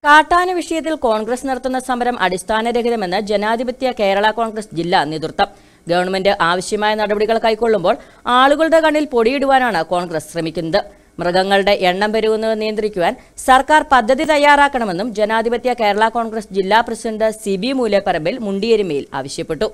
കാട്ടാന വിഷയത്തിൽ കോൺഗ്രസ് നടത്തുന്ന സമരം അടിസ്ഥാനരഹിതമെന്ന് ജനാധിപത്യ കേരള കോൺഗ്രസ് ജില്ലാ നേതൃത്വം ഗവൺമെന്റ് ആവശ്യമായ നടപടികൾ കൈക്കൊള്ളുമ്പോൾ ആളുകളുടെ കണ്ണിൽ പൊടിയിടുവാനാണ് കോൺഗ്രസ് ശ്രമിക്കുന്നത് മൃഗങ്ങളുടെ എണ്ണം പെരുകുന്നത് നിയന്ത്രിക്കുവാൻ സർക്കാർ പദ്ധതി തയ്യാറാക്കണമെന്നും ജനാധിപത്യ കേരള കോൺഗ്രസ് ജില്ലാ പ്രസിഡന്റ് സി ബി മൂലപ്പറമ്പിൽ മുണ്ടിയെരുമയിൽ ആവശ്യപ്പെട്ടു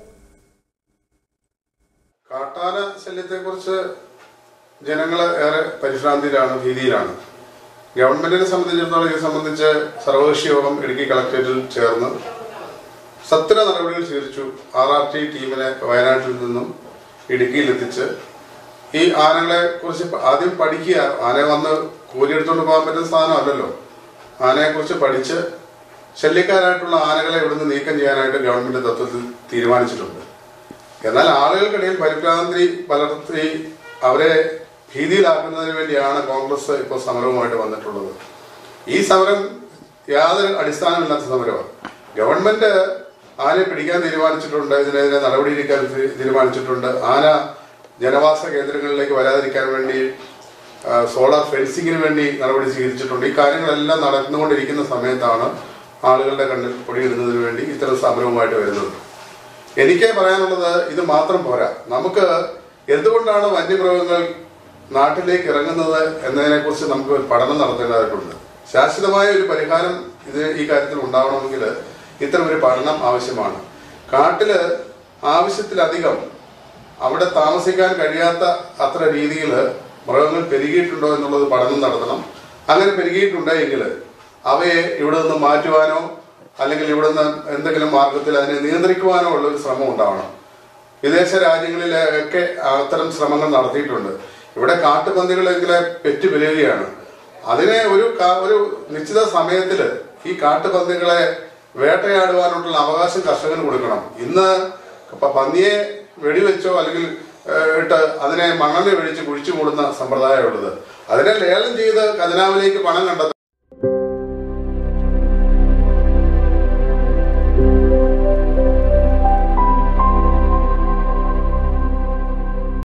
കാട്ടാന ശല്യത്തെക്കുറിച്ച് ജനങ്ങൾ ഏറെ പരിഭ്രാന്തിയിലാണ് ഭീതിയിലാണ് ഗവൺമെന്റിനെ സംബന്ധിച്ചിടത്തോളം ഇത് സംബന്ധിച്ച് സർവകക്ഷി യോഗം ഇടുക്കി കളക്ടറേറ്റിൽ ചേർന്ന് സത്വര നടപടികൾ സ്വീകരിച്ചു ആർ ആർ ടി ടീമിനെ വയനാട്ടിൽ നിന്നും ഇടുക്കിയിലെത്തിച്ച് ഈ ആനകളെ കുറിച്ച് ആദ്യം പഠിക്കുക ആന വന്ന് കൂലിയെടുത്തുകൊണ്ട് പോകാൻ പറ്റുന്ന സാധനമല്ലല്ലോ ആനയെ കുറിച്ച് പഠിച്ച് ശല്യക്കാരായിട്ടുള്ള ആനകളെ ഇവിടുന്ന് നീക്കം ചെയ്യാനായിട്ട് ഗവൺമെന്റ് തത്വത്തിൽ തീരുമാനിച്ചിട്ടുണ്ട് എന്നാൽ ആളുകൾക്കിടയിൽ പരിഭ്രാന്തി പലർത്തി അവരെ ഭീതിയിലാക്കുന്നതിന് വേണ്ടിയാണ് കോൺഗ്രസ് ഇപ്പോൾ സമരവുമായിട്ട് വന്നിട്ടുള്ളത് ഈ സമരം യാതൊരു അടിസ്ഥാനമില്ലാത്ത സമരമാണ് ഗവൺമെന്റ് ആനയെ പിടിക്കാൻ തീരുമാനിച്ചിട്ടുണ്ട് ഇതിനെതിരെ നടപടിയെടുക്കാൻ തീ- തീരുമാനിച്ചിട്ടുണ്ട് ആന ജനവാസ കേന്ദ്രങ്ങളിലേക്ക് വരാതിരിക്കാൻ വേണ്ടി ആ, സോളാർ ഫെൻസിങ്ങിന് വേണ്ടി നടപടി സ്വീകരിച്ചിട്ടുണ്ട് ഈ കാര്യങ്ങളെല്ലാം നടന്നുകൊണ്ടിരിക്കുന്ന സമയത്താണ് ആളുകളുടെ കണ്ണിൽ പൊടിയിടുന്നതിന് വേണ്ടി ഇത്തരം സമരവുമായിട്ട് വരുന്നത് എനിക്ക് പറയാനുള്ളത് ഇത് മാത്രം പോരാ നമുക്ക് എന്തുകൊണ്ടാണ് വന്യമൃഗങ്ങൾ നാട്ടിലേക്ക് ഇറങ്ങുന്നത് എന്നതിനെ കുറിച്ച് നമുക്ക് ഒരു പഠനം നടത്തേണ്ടതായിട്ടുണ്ട് ശാശ്വതമായ ഒരു പരിഹാരം ഇത് ഈ കാര്യത്തിൽ ഉണ്ടാവണമെങ്കിൽ ഇത്തരം ഒരു പഠനം ആവശ്യമാണ് കാട്ടില് ആവശ്യത്തിലധികം അവിടെ താമസിക്കാൻ കഴിയാത്ത അത്ര രീതിയിൽ മൃഗങ്ങൾ പെരുകിയിട്ടുണ്ടോ എന്നുള്ളത് പഠനം നടത്തണം അങ്ങനെ പെരുകിയിട്ടുണ്ടെങ്കിൽ അവയെ ഇവിടെ നിന്ന് മാറ്റുവാനോ അല്ലെങ്കിൽ ഇവിടെ നിന്ന് എന്തെങ്കിലും മാർഗത്തിൽ അതിനെ നിയന്ത്രിക്കുവാനോ ഉള്ള ഒരു ശ്രമം ഉണ്ടാവണം വിദേശ രാജ്യങ്ങളിലൊക്കെ അത്തരം ശ്രമങ്ങൾ നടത്തിയിട്ടുണ്ട് ഇവിടെ കാട്ടുപന്നികളെങ്കിലെ പെറ്റു പെരുകുകയാണ് അതിനെ ഒരു കാ- ഒരു നിശ്ചിത സമയത്തില് ഈ കാട്ടുപന്നികളെ വേട്ടയാടുവാനുള്ള അവകാശം കർഷകന് കൊടുക്കണം ഇന്ന് പ- പന്നിയെ വെടിവെച്ചോ അല്ലെങ്കിൽ ഏഹ്, ഇട്ട് അതിനെ മണ്ണെണ്ണ ഒഴിച്ച് കുഴിച്ചു മൂടുന്ന സമ്പ്രദായമുള്ളത് അതിനെ ലേലം ചെയ്ത് ഖജനാവിലേക്ക് പണം കണ്ടെത്താൻ